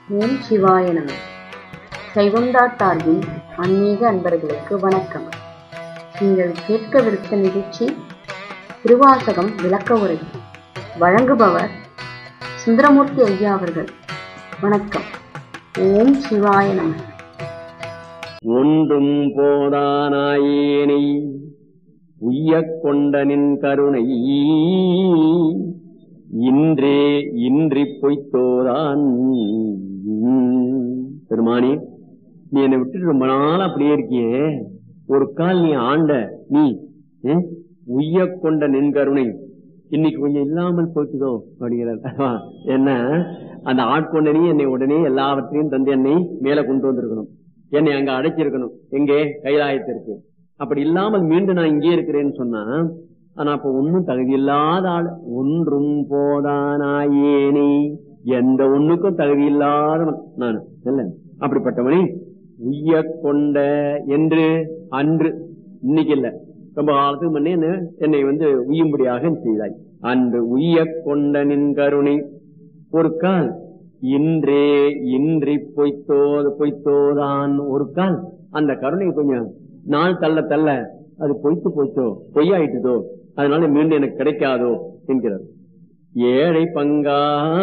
ஓம் சிவாய நம சைவம்டா சார்பில் ஆன்மீக அன்பர்களுக்கு வணக்கம் நீங்கள் கேட்கவிருத்த நிகழ்ச்சி திருவாசகம் விளக்க உரை வழங்குபவர் சுந்தரமூர்த்தி ஐயா அவர்கள் வணக்கம் ஓம் சிவாய நம ஒன்றும் போதானாயேனை உய்யக் கொண்ட நின் கருணை இன்றே இன்றி பொய்த்தோதான் பெருமானி நீ என்னை விட்டுட்டு ரொம்ப நாள் அப்படியே இருக்கியே ஒரு கால் நீ ஆண்ட நீ அஹ், உய்யக் கொண்ட நின் கருணை இன்னைக்கு கொஞ்சம் இல்லாமல் போச்சுதோ அப்படிங்கிறார் என்ன அந்த ஆட்கொண்ட நீ என்னை உடனே எல்லாவற்றையும் தந்து என்னை மேல கொண்டு வந்திருக்கணும் என்னை அங்க அடைச்சிருக்கணும் எங்கே கைலாயத்திற்கு அப்படி இல்லாமல் மீண்டும் நான் இங்கே இருக்கிறேன்னு சொன்னா ஆனா அப்ப ஒன்னும் தகுதி இல்லாத ஆள் ஒன்றும் போதானாயேனே எந்த ஒண்ணுக்கும் தகுதி இல்லாதவன் நான் இல்ல அப்படிப்பட்டவனை உய்ய கொண்ட என்று அன்று இன்னைக்கு இல்ல ரொம்ப காலத்துக்கு முன்னே என்ன என்னை வந்து உய்யும்படியாக செய்தாய் அன்று உய்ய கொண்ட நின் கருணை ஒரு கால் இன்றே இன்றி பொய்த்தோது பொய்த்தோதான் ஒரு கால் அந்த கருணை கொஞ்சம் நாள் தள்ள தள்ள அது பொய்த்து போச்சோ பொய்யாயிட்டுதோ அதனால மீண்டும் எனக்கு கிடைக்காதோ என்கிறார் ஏழை பங்கா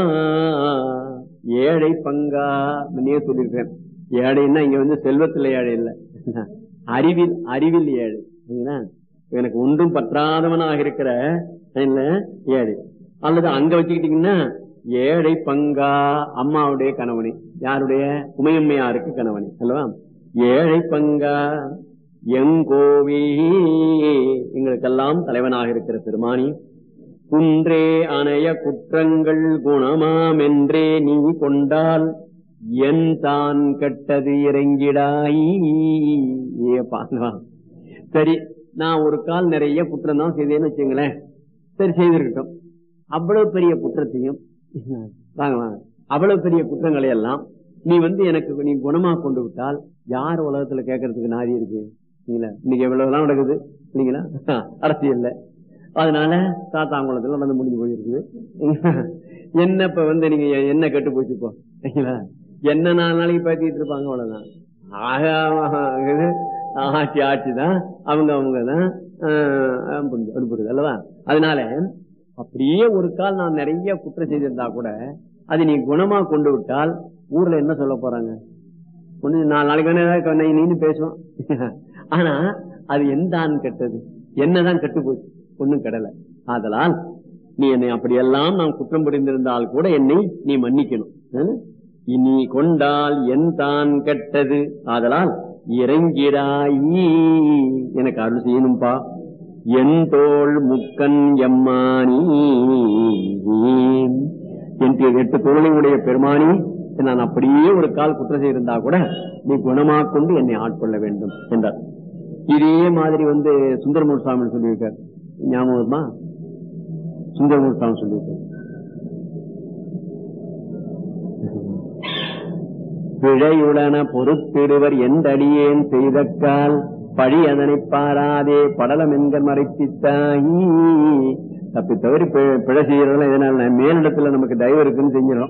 ஏழை பங்கா நீங்க சொல்லியிருக்கேன் ஏழைன்னா இங்க வந்து செல்வத்துல ஏழை இல்ல அறிவில் அறிவில் ஏழை சரிங்களா? எனக்கு ஒன்றும் பற்றாதவனாக இருக்கிற இல்ல ஏழை அல்லது அங்க வச்சுக்கிட்டீங்கன்னா ஏழை பங்கா அம்மாவுடைய கணவனே யாருடைய உமையம்மையாருக்கு கணவனே அல்லவா ஏழை பங்கா எங்கோவி எங்களுக்கெல்லாம் தலைவனாக இருக்கிற பெருமானி குன்றே அணைய குற்றங்கள் குணமாம் என்றே நீ கொண்டால் என் தான் கெட்டது இறங்கிடாய் ஏ பாருவா சரி நான் ஒரு கால் நிறைய குற்றம் தான் செய்தேன்னு வச்சுங்களேன் சரி செய்திருக்கட்டும் அவ்வளவு பெரிய குற்றத்தையும் வாங்க வாங்க அவ்வளவு பெரிய குற்றங்களை எல்லாம் நீ வந்து எனக்கு நீ குணமா கொண்டு விட்டால் யார் உலகத்துல கேட்கறதுக்கு நாதி இருக்கு இல்லைங்களா இன்னைக்கு எவ்வளவுலாம் நடக்குது இல்லைங்களா அரசியல்ல அதனால சாத்தாங்குளத்துல நடந்து முடிஞ்சு போயிருக்குது என்ன இப்ப வந்து நீங்க என்ன கெட்டு போச்சு இப்போ சரிங்களா என்ன நாலு நாளைக்கு பேசிட்டு இருப்பாங்க அவ்வளவுதான் ஆக இது ஆட்சி ஆட்சி தான் அவங்க அவங்க தான் புரியுது அல்லவா அதனால அப்படியே ஒரு கால் நான் நிறைய குற்றம் செய்திருந்தா கூட அது நீ குணமா கொண்டு விட்டால் ஊர்ல என்ன சொல்ல போறாங்க ஒண்ணு நாலு நாளைக்கு வேணா ஏதாவது நீ- நீனு பேசுவான் ஆனா அது எந்தான் கெட்டது என்னதான் கெட்டு போச்சு ஒண்ணும் கெடல ஆதலால் நீ என்னை அப்படியெல்லாம் நான் குற்றம் புரிந்திருந்தால் கூட என்னை நீ மன்னிக்கணும் ஹம்? இனி கொண்டால் என் தான் கெட்டது ஆதலால் இறங்கிடாயி எனக்கு அருள் செய்யணும்பா என் தோள் முக்கன் எம்மானி என் எட்டு தோழனுடைய பெருமானி நான் அப்படியே ஒரு கால் குற்றம் செய்திருந்தா கூட நீ குணமாக கொண்டு என்னை ஆட்கொள்ள வேண்டும் என்றார் இதே மாதிரி வந்து சுந்தரமூர் சுவாமி சொல்லியிருக்கார் ஞாபகம் வருமா சுந்தரமூர் சுவாமி சொல்லியிருக்கார் பிழையுடன பொறுத்திடுவர் எந்தடியேன் செய்தக்கால் பழி அதனை பாராதே படலம் என்க மறைப்பித்தாயி தப்பி தவறி பி- பிழை செய்யறதுல இதனால மேலிடத்துல நமக்கு தயவு இருக்குன்னு செஞ்சிடும்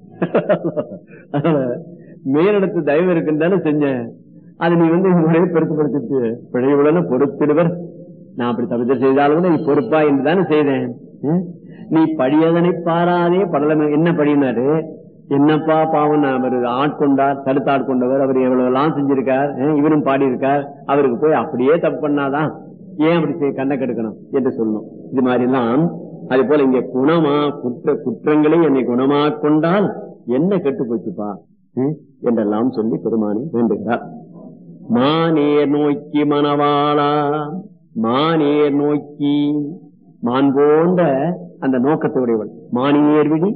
மேலிடத்து தயவு இருக்குன்னு தானே செஞ்சேன் அது நீ வந்து முறையை பெருசுப்படுத்திட்டு பிழையுடன பொறுத்திடுவர் நான் அப்படி தவிர செய்தாலும் கூட நீ பொறுப்பா என்று தானே செய்தேன் ஹம்? நீ பழியதனை பாராதே படலம் என்ன பழியினாரு என்னப்பா பாவம் அவர் ஆட்கொண்டார் தடுத்து ஆட்கொண்டவர் அவர் எவ்வளவு எல்லாம் செஞ்சிருக்கார் ஹம், இவரும் பாடியிருக்கார் அவருக்கு போய் அப்படியே தப்பு பண்ணாதான் ஏன் அப்படி செய்ய கண்ணை கெடுக்கணும் என்று சொல்லணும் இது மாதிரி எல்லாம் அது போல இங்க குணமா குற்ற குற்றங்களை என்னை குணமா கொண்டால் என்ன கெட்டு போச்சுப்பா ஹம், என்றெல்லாம் சொல்லி பெருமானி வேண்டுகிறார் மானேர் நோக்கி மணவாளா மானேர் நோக்கி மான் போன்ற அந்த நோக்கத்தை உடையவள் மானியர் விழி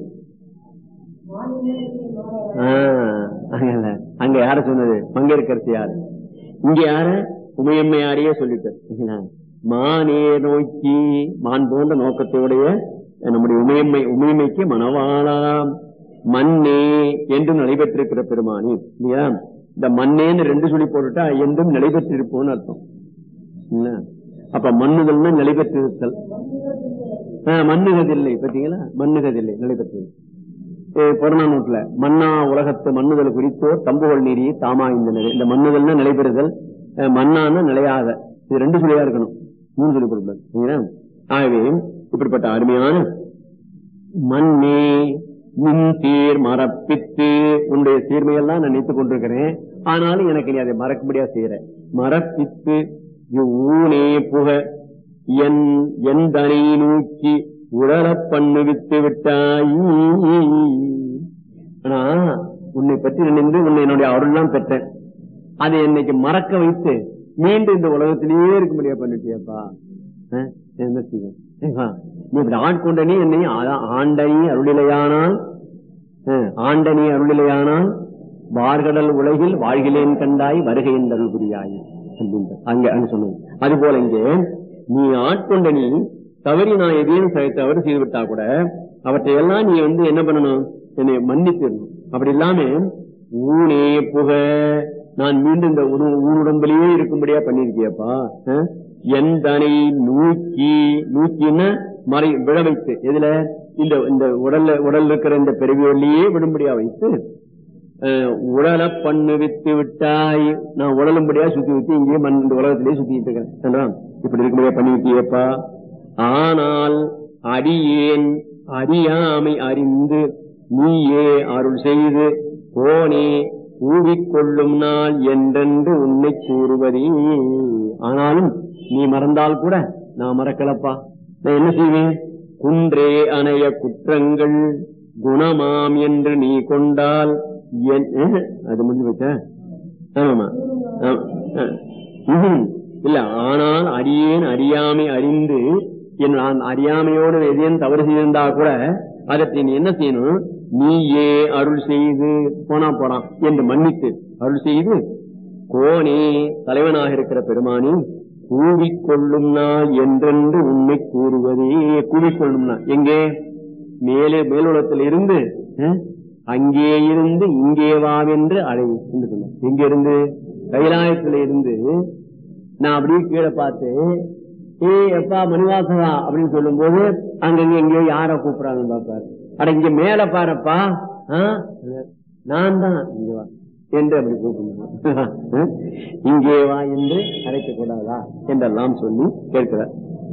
ஆ, அங்கல்ல. அங்க யார சொன்னது மங்கையர்கரசி யாரு இங்க யாரு உமையம்மையாரையே சொல்லிட்டார் மானே நோக்கி மான் போன்ற நோக்கத்தையுடைய நம்முடைய உமையம்மை உமையம்மைக்கு மணவாளாம் மண்ணே என்று நடைபெற்றிருக்கிற பெருமானி இல்லையா இந்த மண்ணேன்னு ரெண்டு சொல்லி போட்டுட்டா என்றும் நடைபெற்றிருப்போம்னு அர்த்தம் இல்ல? அப்ப மண்ணுதல்னா நடைபெற்றிருத்தல் ஆ, மண்ணுகதில்லை பாத்தீங்களா மண்ணுகதில்லை நடைபெற்றது அஹ், புறநானூற்றுல மன்னா உலகத்து மண்ணுதல் குறித்தோர் தம்புகள் நீரி தாமா இந்த நிலை இந்த மண்ணுதல்னா நிலைபெறுதல் அஹ், மன்னான்னா நிலையாத இது ரெண்டு சொல்லியா இருக்கணும் மூணு சொல்லி கொடுக்கூடாது சரிங்களா? ஆகவே இப்படிப்பட்ட அருமையான மண்ணே நின் சீர் மரப்பித்து உன்னுடைய சீர்மையெல்லாம் நான் நினைத்துக் கொண்டிருக்கிறேன் ஆனாலும் எனக்கு நீ அதை மறக்க முடியாது செய்யற மரப்பித்து ஊனே புக என் என் தனை நோக்கி உடலப் பண்ணுவித்து விட்டாய் ஆனா உன்னை பற்றி நினைந்து உன்னை என்னுடைய அருள்லாம் பெற்றேன் அதை என்னைக்கு மறக்க வைத்து மீண்டும் இந்த உலகத்திலேயே இருக்க முடியாது பண்ணிட்டியப்பா அஹ், என்ன செய்ய ஏப்பா, நீ இப்படி ஆட்கொண்ட நீ என்னை ஆ- ஆண்டனி அருளிலையானால் அஹ், ஆண்டனி அருளிலையானால் வார்கடல் உலகில் வாழ்கிலேன் கண்டாய் வருகை அருள் புரியாய் அப்படின்ற அங்க அங்க சொன்னது அது போல இங்கே நீ ஆட்கொண்ட நீ தவறி நான் எதையும் ச- தவறு செய்து விட்டா கூட அவற்றை எல்லாம் நீ வந்து என்ன பண்ணணும் என்னை மன்னித்திடணும் அப்படி இல்லாம ஊனே புக நான் மீண்டும் இந்த ஊரு- ஊனுடம்பிலேயே இருக்கும்படியா பண்ணிருக்கியப்பா அஹ்? என் தனை நூக்கி நூக்கின்னா மறை விழ வைத்து எதுல இந்த இந்த உடல்ல உடல் இருக்கிற இந்த பிறவியொல்லியே விடும்படியா வைத்து அஹ், உடல பண்ணு வித்து விட்டாய் நான் உடலும்படியா சுத்தி விட்டு இங்கேயே மண் இந்த உலகத்திலேயே சுத்திட்டு இருக்கிறேன் சரிங்களா? இப்படி இருக்கும்படியா பண்ணி விட்டியப்பா ஆனால் அடியேன் அறியாமை அறிந்து நீயே அருள் செய்து போனே ஊவிக்கொள்ளும் நாள் என்றென்று உன்னை கூறுவதே ஆனாலும் நீ மறந்தால் கூட நான் மறக்கலப்பா நான் என்ன செய்வேன் குன்றே அணைய குற்றங்கள் குணமாம் என்று நீ கொண்டால் என் அஹ், அது முடிஞ்சு வச்ச ஆமாமா ஆ- ஆ. ம்ஹும். இல்ல ஆனால் அடியேன் அறியாமை அறிந்து என் நான் அறியாமையோடு எதையும் தவறு செய்திருந்தா கூட அதற்கு நீ என்ன செய்யணும் நீயே அருள் செய்து போனா போறான் என்று மன்னித்து அருள் செய்து கோனே தலைவனாக இருக்கிற பெருமானி கூவிக்கொள்ளும் நாள் என்றென்று உண்மை கூறுவதே கூவிக்கொள்ளும் நாள் எங்கே மேலே மேலுலகத்தில் இருந்து அஹ், அங்கே இருந்து இங்கே வாவென்று அழை என்று சொன்னார் எங்க இருந்து கைலாயத்துல இருந்து நான் அப்படியே கீழே பார்த்து ஏய் எப்பா மணிவாசகா அப்படின்னு சொல்லும் போது அங்கங்க எங்கேயோ யார கூப்பிடுறாங்கன்னு பாப்பாரு அட இங்க மேல பாருப்பா ஆ? நான் தான் இங்க வா என்று அப்படி கூப்பிடணும் இங்கே வா என்று அழைக்க கூடாதா என்றெல்லாம் சொல்லி கேட்கிறார்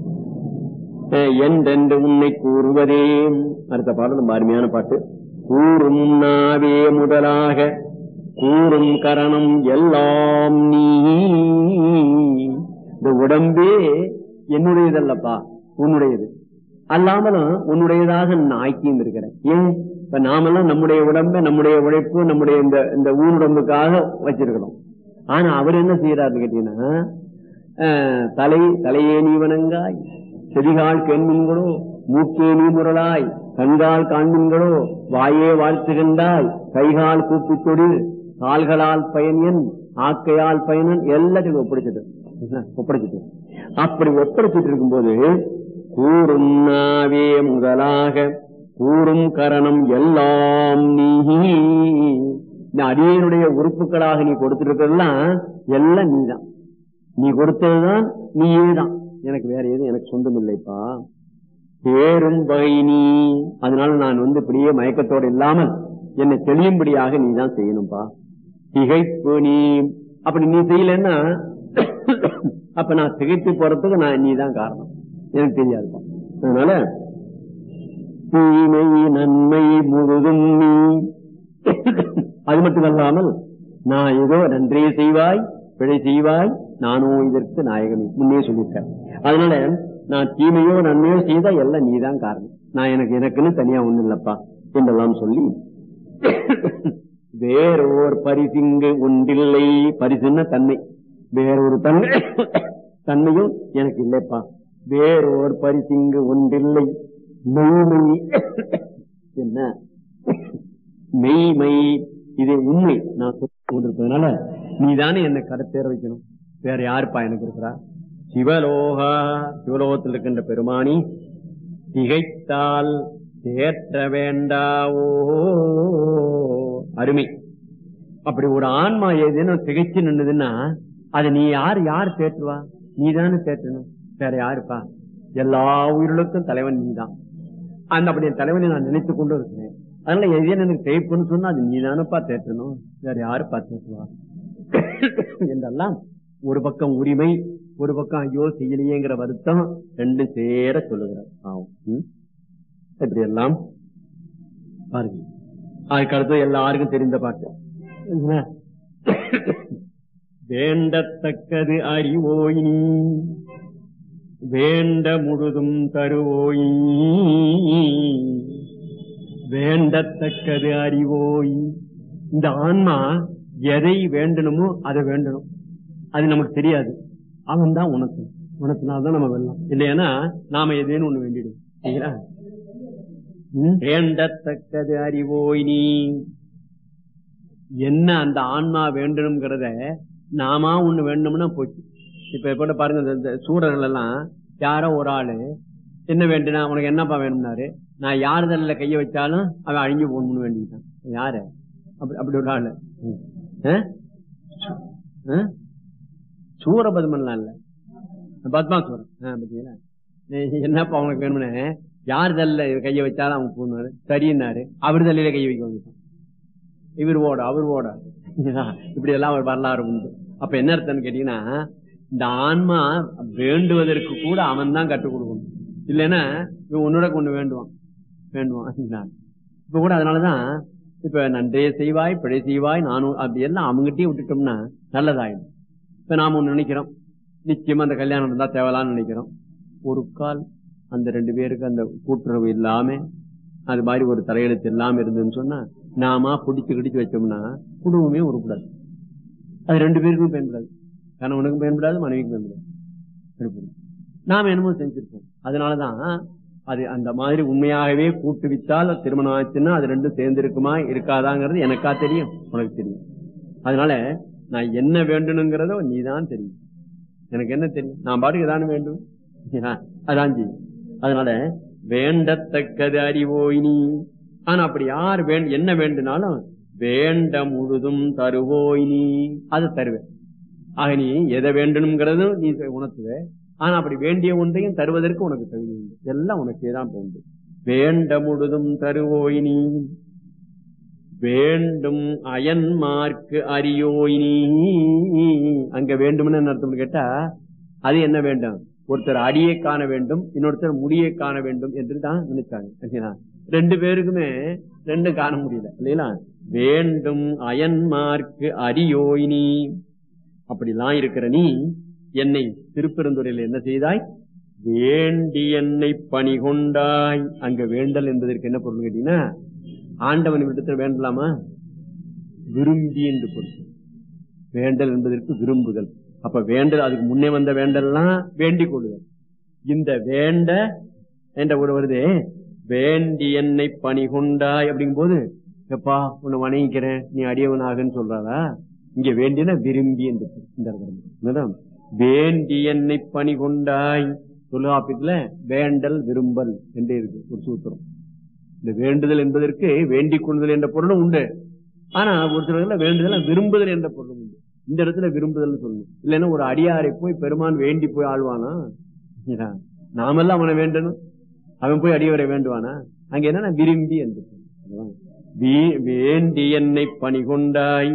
அஹ் என்றென்று உன்னை கூறுவதே அடுத்த பாடல் ரொம்ப அருமையான பாட்டு கூறும் நாவே முதலாக கூறும் கரணம் எல்லாம் நீ இந்த உடம்பே என்னுடையதல்லப்பா உன்னுடையது அல்லாமலும் உன்னுடையதாக நான் ஆக்கியும் இருக்கிறேன் ஏன் இப்ப நாமெல்லாம் நம்முடைய உடம்பை நம்முடைய உழைப்பு நம்முடைய இந்த இந்த ஊனுடம்புக்காக வச்சிருக்கிறோம் ஆனா அவர் என்ன செய்யறாருன்னு கேட்டீங்கன்னா அஹ், தலை தலையே நீ வணங்காய் செடிகால் கேண்மின்களோ மூக்கே நீ முரளாய் கண்கால் காண்மின்களோ வாயே வாழ்த்துகின்றாய் கைகால் கூப்பித் தொழில் கால்களால் பயனியன் ஆக்கையால் பயனன் எல்லாத்தையும் ஒப்படைச்சிட்டு ஒப்படைச்சிட்டு அப்படி ஒப்படைச்சிட்டு இருக்கும்போது கூறும் நாவே முதலாக கூறும் கரணம் எல்லாம் நீ இந்த அடியனுடைய உறுப்புகளாக நீ கொடுத்திருக்கிறதெல்லாம் எல்லாம் நீதான் நீ கொடுத்ததுதான் நீயே தான் எனக்கு வேற எதுவும் எனக்கு சொந்தம் இல்லைப்பா பேரும் வகை நீ அதனால நான் வந்து இப்படியே மயக்கத்தோடு இல்லாமல் என்னை தெளியும்படியாக நீ தான் செய்யணும்பா திகைப்பு நீ அப்படி நீ செய்யலன்னா அப்ப நான் திகைத்து போறதுக்கு நான் நீ தான் காரணம் எனக்கு தெரியாதுப்பா அதனால தீமை நன்மை முழுதும் நீ அது மட்டுமல்லாமல் நான் ஏதோ நன்றே செய்வாய் பிழை செய்வாய் நானோ இதற்கு நாயகமே முன்னே சொல்லியிருக்கேன் அதனால நான் தீமையோ நன்மையோ செய்தா எல்லாம் நீதான் காரணம் நான் எனக்கு எனக்குன்னு தனியா ஒண்ணு இல்லப்பா என்றெல்லாம் சொல்லி வேறோர் பரிசிங்கு உண்டில்லை பரிசுன்ன தன்மை வேறொரு தன்மை தன்மையும் எனக்கு இல்லைப்பா வேறோர் பரிசிங்கு ஒன்றில்லை மெய்மை என்ன மெய்மை இது உண்மை நான் கொண்டிருப்பதனால நீதானே என்னை கருத்தேற வைக்கணும் வேற யாருப்பா எனக்கு இருக்கிறா சிவலோகா சிவலோகத்தில் இருக்கின்ற பெருமானி திகைத்தால் தேற்ற வேண்டாவோ அருமை அப்படி ஒரு ஆன்மா ஏதேனும் திகைச்சு நின்னுதுன்னா அது நீ யார் யார் தேற்றுவா நீதானே தேற்றணும் வேற யாருப்பா எல்லா உயிர்களுக்கும் தலைவன் நீதான் அந்த அப்படி என் தலைவனை நான் நினைத்துக் கொண்டு இருக்கிறேன் அதனால எது எனக்கு தேய்ப்புன்னு சொன்னா அது நீ தானப்பா தேற்றணும் வேற யாருப்பா தேற்றுவா என்றெல்லாம் ஒரு பக்கம் உரிமை ஒரு பக்கம் ஐயோ செய்யலையேங்கிற வருத்தம் ரெண்டும் சேர சொல்லுகிறார் ஆகும் ம்? இப்படி எல்லாம் பாருங்க அதுக்கு அடுத்து எல்லாருக்கும் தெரிந்த பாட்டு என்ன? வேண்டத்தக்கது அறிவோய் நீ வேண்ட முழுதும் தருவோய் வேண்டத்தக்கது அறிவோய் இந்த ஆன்மா எதை வேண்டணுமோ அதை வேண்டணும் அது நமக்கு தெரியாது அவன் தான் உனக்கு உனக்குனால்தான் நம்ம வெள்ளம் இல்லையா நாம எதேன்னு ஒண்ணு வேண்டிடுவோம் சரிங்களா? ம்? வேண்டத்தக்கது அறிவோய் நீ என்ன அந்த ஆன்மா வேண்டணுங்கிறத நாமா ஒண்ணு வேணும்னா போச்சு இப்ப கூட பாருங்க இந்த- இந்த சூரர்கள் எல்லாம் யாரோ ஒரு ஆளு என்ன வேண்டுனா உனக்கு என்னப்பா வேணும்னாரு நான் யார் தலையில கைய வச்சாலும் அவன் அழிஞ்சு போகணும்னு வேண்டிக்கிட்டான் யாரு அப்படி அப்படி ஒரு ஆளு ம். ஆ? ஆ? சூரபத்மன்லாம் இல்ல பத்மாசுரன் ஆ, பாத்தீங்களா நீ என்னப்பா உனக்கு வேணும்னு யார் தலையில கைய வச்சாலும் அவன் போனாரு சரின்னாரு அவர் தலையில கைய வைக்க வந்துட்டான் இவர் ஓட அவர் ஓட இப்படி எல்லாம் ஒரு வரலாறு உண்டு அப்ப என்ன அர்த்தம்னு கேட்டீங்கன்னா இந்த ஆன்மா வேண்டுவதற்கு கூட அவன் தான் கற்றுக் கொடுக்கணும் இல்லைன்னா இவன் உன்னோட கொண்டு வேண்டுவான் வேண்டுவான் இப்ப கூட அதனாலதான் இப்ப நன்றே செய்வாய் பிழை செய்வாய் நானும் அப்படி எல்லாம் அவங்ககிட்டயே விட்டுட்டோம்னா நல்லதாயிடும் இப்ப நாம ஒண்ணு நினைக்கிறோம் நிச்சயமா அந்த கல்யாணம் இருந்தா தேவலான்னு நினைக்கிறோம் ஒரு கால் அந்த ரெண்டு பேருக்கு அந்த கூட்டுறவு இல்லாம அது மாதிரி ஒரு தலையெழுத்து இல்லாம இருந்துன்னு சொன்னா நாம பிடிச்சு கிடிச்சு வச்சோம்னா குடும்பமே உருப்படாது அது ரெண்டு பேருக்கும் பயன்படாது கணவனுக்கும் பயன்படாது மனைவிக்கும் பயன்படாது இருப்பது. நாம என்னமோ செஞ்சிருப்போம் அதனாலதான் அது அந்த மாதிரி உண்மையாகவே கூட்டுவித்தால் திருமணம் ஆச்சுன்னா அது ரெண்டும் சேர்ந்து இருக்குமா இருக்காதாங்கிறது எனக்கா தெரியும் உனக்கு தெரியும் அதனால நான் என்ன வேண்டணுங்கிறதோ நீதான் தெரியும் எனக்கு என்ன தெரியும் நான் பாட்டுக்கு தானே வேண்டும் அதான் செய்யும் அதனால வேண்டத்தக்கது அறிவோய் நீ ஆனா அப்படி யார் வேண் என்ன வேண்டுனாலும் வேண்ட முழுதும் தருவோய் நீ அது தருவேன் ஆக நீ எதை வேண்டணுங்கிறதும் நீ உணர்த்துவ ஆனா அப்படி வேண்டிய ஒன்றையும் தருவதற்கு உனக்கு தகுதி உண்டு எல்லாம் உனக்கே தான் உண்டு வேண்ட முழுதும் தருவோய் நீ வேண்டும் அயன்மார்க்கு அறியோய் நீ அங்க வேண்டும்னு என்ன அர்த்தம்னு கேட்டா அது என்ன வேண்டும் ஒருத்தர் அடியை காண வேண்டும் இன்னொருத்தர் முடியை காண வேண்டும் என்று தான் நினைச்சாங்க சரிங்களா? ரெண்டு பேருக்குமே ரெண்டு காண முடியல இல்லைங்களா வேண்டும் அயன்மார்க்கு அறியோய் நீ அப்படிலாம் இருக்கிற நீ என்னை திருப்பெருந்துறையில் என்ன செய்தாய் வேண்டி என்னை பணி கொண்டாய் அங்க வேண்டல் என்பதற்கு என்ன பொருள் கேட்டீங்கன்னா ஆண்டவன் விடத்தில் வேண்டலாமா விரும்பி என்று பொருள் வேண்டல் என்பதற்கு விரும்புதல் அப்ப வேண்டல் அதுக்கு முன்னே வந்த வேண்டல்லாம் வேண்டிக் கொள்ளுதல் இந்த வேண்ட என்ற ஒரு வருதே வேண்டி என்னை பணி கொண்டாய் அப்படிங்கும் போது எப்பா உன்னை வணங்கிக்கிறேன் நீ அடியவனாகன்னு சொல்றாரா இங்க வேண்டின விரும்பி என்று பொருள். இந்த இடத்துல. என்னதான்? வேண்டி என்னை பணி கொண்டாய் தொல்காப்பியத்துல வேண்டல் விரும்பல் என்று இருக்கு ஒரு சூத்திரம் இந்த வேண்டுதல் என்பதற்கு வேண்டிக் கொள்ளுதல் என்ற பொருளும் உண்டு ஆனா ஒரு சில வேண்டுதல் விரும்புதல் என்ற பொருளும் உண்டு இந்த இடத்துல விரும்புதல் சொல்லணும் இல்லைன்னா ஒரு அடியாரை போய் பெருமான் வேண்டி போய் ஆழ்வானா இல்லையா? நாமெல்லாம் அவனை வேண்டணும் அவன் போய் அடியவரை வேண்டுவானா அங்க என்னன்னா விரும்பி என்று பொருள். அதுதான். வே- வேண்டி என்னை பணி கொண்டாய்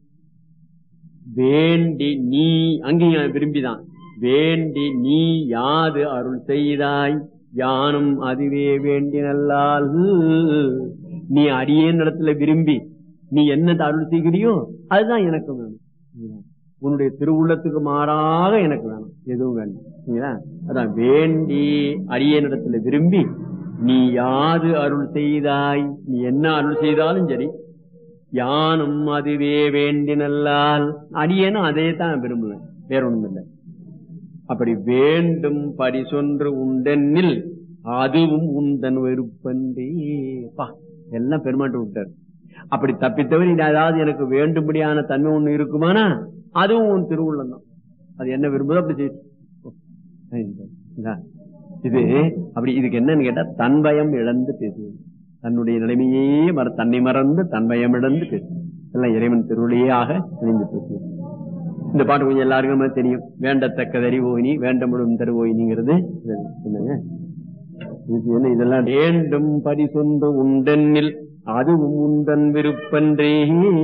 வேண்டி நீ அங்கேயும் விரும்பிதான் வேண்டி நீ யாது அருள் செய்தாய் யானும் அதுவே வேண்டி நல்லால் நீ அடியேன் இடத்துல விரும்பி நீ என்ன அருள் செய்கிறியோ அதுதான் எனக்கு வேணும் உன்னுடைய திருவுள்ளத்துக்கு மாறாக எனக்கு வேணும் எதுவும் வேண்டாம் சரிங்களா? அதான் வேண்டி அடியேனிடத்துல விரும்பி நீ யாது அருள் செய்தாய் நீ என்ன அருள் செய்தாலும் சரி யானும் அதுவே வேண்டினல்லால் அடியேனும் அதே தான் விரும்புவேன் வேற ஒண்ணும் இல்லை அப்படி வேண்டும் பரிசொன்று உண்டென்னில் அதுவும் உந்தன் வெறுப்பன்றே பா எல்லாம் பெருமாட்டு விட்டார் அப்படி தப்பித்தவர் இது அதாவது எனக்கு வேண்டும்படியான தன்மை ஒண்ணு இருக்குமானா அதுவும் உன் திருவுள்ளம் தான் அது என்ன விரும்புதோ அப்படி செய்யும் இது அப்படி இதுக்கு என்னன்னு கேட்டா தன்பயம் இழந்து பேசுவது தன்னுடைய நிலைமையே மற தன்னை மறந்து தன்பயம் இழந்து பேசுவது எல்லாம் இறைவன் திருவிழையாக இணைந்து பேசுவது இந்த பாட்டு கொஞ்சம் எல்லாருக்குமே தெரியும் வேண்டத்தக்க தறிவோயினி வேண்டமுடும் தருவோயினிங்கிறது இது என்னங்க இது என்ன இதெல்லாம் வேண்டும் பரிசொன்று உண்டென்னில் அதுவும் உந்தன் விருப்பன்றே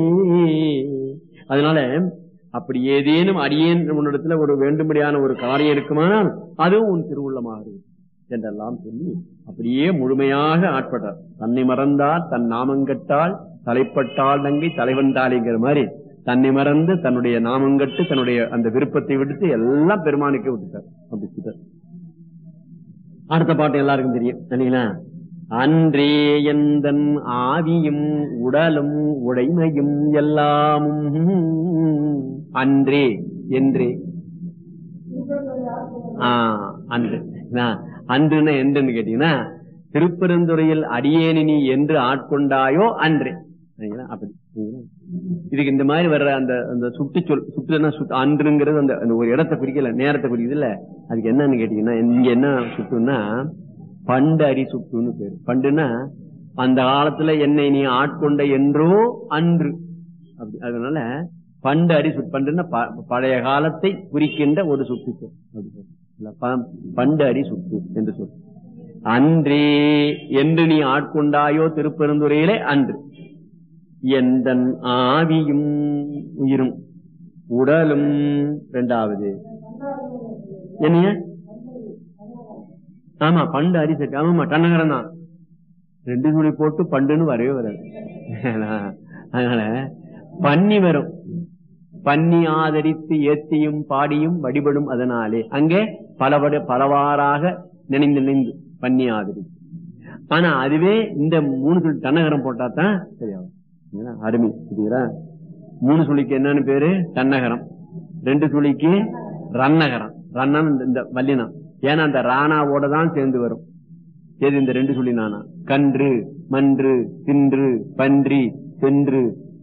அதனால அப்படி ஏதேனும் அடியேன் உன்னிடத்துல ஒரு வேண்டும்படியான ஒரு காரியம் இருக்குமானால் அதுவும் உன் திருவுள்ளமாக இருக்கும் என்றெல்லாம் சொல்லி அப்படியே முழுமையாக ஆட்பட்டார் தன்னை மறந்தார் தன் நாமங்கட்டால் தலைப்பட்டால் நங்கை தலைவன் தாலிங்கிற மாதிரி தன்னை மறந்து தன்னுடைய நாமங்கட்டு தன்னுடைய அந்த விருப்பத்தை விடுத்து எல்லாம் பெருமானுக்கே விட்டுட்டார் அப்படி விட்டுட்டார். அடுத்த பாட்டு எல்லாருக்கும் தெரியும் சரிங்களா அன்றே எந்தன் ஆவியும் உடலும் உடைமையும் எல்லாமும் அன்றே என்றே ஆ, அன்று ஆ, அன்றுன்னா என்றுன்னு கேட்டீங்கன்னா திருப்பெருந்துறையில் அடியேனி நீ என்று ஆட்கொண்டாயோ அன்றே சரிங்களா? அப்படி சரிங்களா? இதுக்கு இந்த மாதிரி வர்ற அந்த அந்த சுட்டு சொல் சுட்டுனா சுட்டு அன்றுங்கிறது அந்த அந்த ஒரு இடத்தை குறிக்கல நேரத்தை குறிக்குது இல்ல அதுக்கு என்னன்னு கேட்டீங்கன்னா இங்க என்ன சுட்டுன்னா பண்டு அரி சுட்டுன்னு பேரு பண்டுன்னா அந்த காலத்துல என்னை நீ ஆட்கொண்ட என்றோ அன்று அப்படி அதனால பண்டு அரி சுட் பண்டுன்னா ப- பழைய காலத்தை குறிக்கின்ற ஒரு சுட்டு சொல் அப்படி சொல்லு. இல்ல, ப- பண்டு அரி சுட்டு என்று சொல் அன்றே என்று நீ ஆட்கொண்டாயோ திருப்பெருந்துறையிலே அன்று எந்தன் ஆவியும் உயிரும் உடலும் இரண்டாவது என்னைய ஆமா பண்டு அரிசட்டு ஆமாமா டன்னகரம் தான் ரெண்டு துணி போட்டு பண்டுன்னு வரவே வராது அதனால பன்னி வரும் பன்னி ஆதரித்து ஏத்தியும் பாடியும் வழிபடும் அதனாலே அங்கே பலபடு பலவாறாக நினைந்து நினைந்து பன்னி ஆதரித்து ஆனா அதுவே இந்த மூணு சொல்லி தன்னகரம் போட்டா தான் சரியாகும் சரிங்களா? அருமை சரிங்களா மூணு சுழிக்கு என்னன்னு பேரு தன்னகரம் ரெண்டு சுழிக்கு ரன்னகரம் ரன்னன் இந்த- இந்த வல்லினம் ஏன்னா அந்த ராணாவோட தான் சேர்ந்து வரும் எது இந்த ரெண்டு சுழி நானா கன்று மன்று தின்று பன்றி சென்று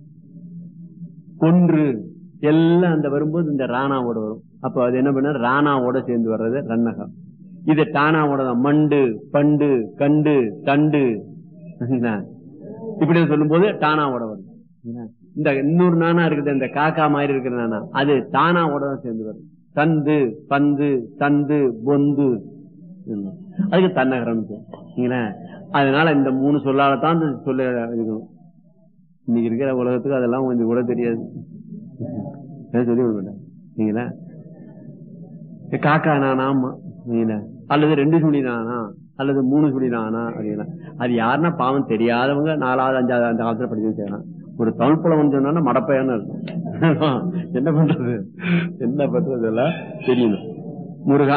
கொன்று எல்லாம் அந்த வரும்போது இந்த ராணாவோட வரும் அப்ப அது என்ன பண்ண ராணாவோட சேர்ந்து வர்றது ரன்னகம் இது டானாவோட தான் மண்டு பண்டு கண்டு தண்டு சரிங்களா? இப்படி சொல்லும் போது டானாவோட வரும் சரிங்களா? இந்த இன்னொரு நானா இருக்குது இந்த காக்கா மாதிரி இருக்கிற நானா அது தானாவோட தான் சேர்ந்து வரும் தந்து பந்து தந்து பொந்து ம். அதுக்கு தன்னகரம் சரிங்களா? அதனால இந்த மூணு சொல்லால தான் இந்த சொல்ல இருக்கணும் இன்னைக்கு இருக்கிற உலகத்துக்கு அதெல்லாம் கொஞ்சம் கூட தெரியாது ஏன் சொல்லி விட மாட்டேன் சரிங்களா காக்கா நானா ஆமா சரிங்களா? அல்லது ரெண்டு சுழி நானா அல்லது மூணு சுழி நானா அப்படின்னா அது யாருன்னா பாவம் தெரியாதவங்க நாலாவது அஞ்சாவது அந்த காலத்துல படிச்சு செய்யலாம் ஒரு தமிழ் புலவன் சொன்னா மடப்பையான்னு இருக்கும் என்ன பண்றது என்ன பண்றது எல்லாம் தெரியணும் முருகா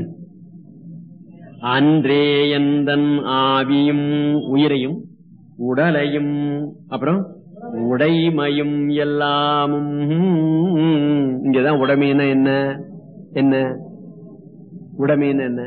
அன்றே எந்தன் ஆவியும் உயிரையும் உடலையும் அப்புறம் உடைமையும் எல்லாமும் இங்கதான் உடைமைன்னா என்ன என்ன உடைமைன்னா என்ன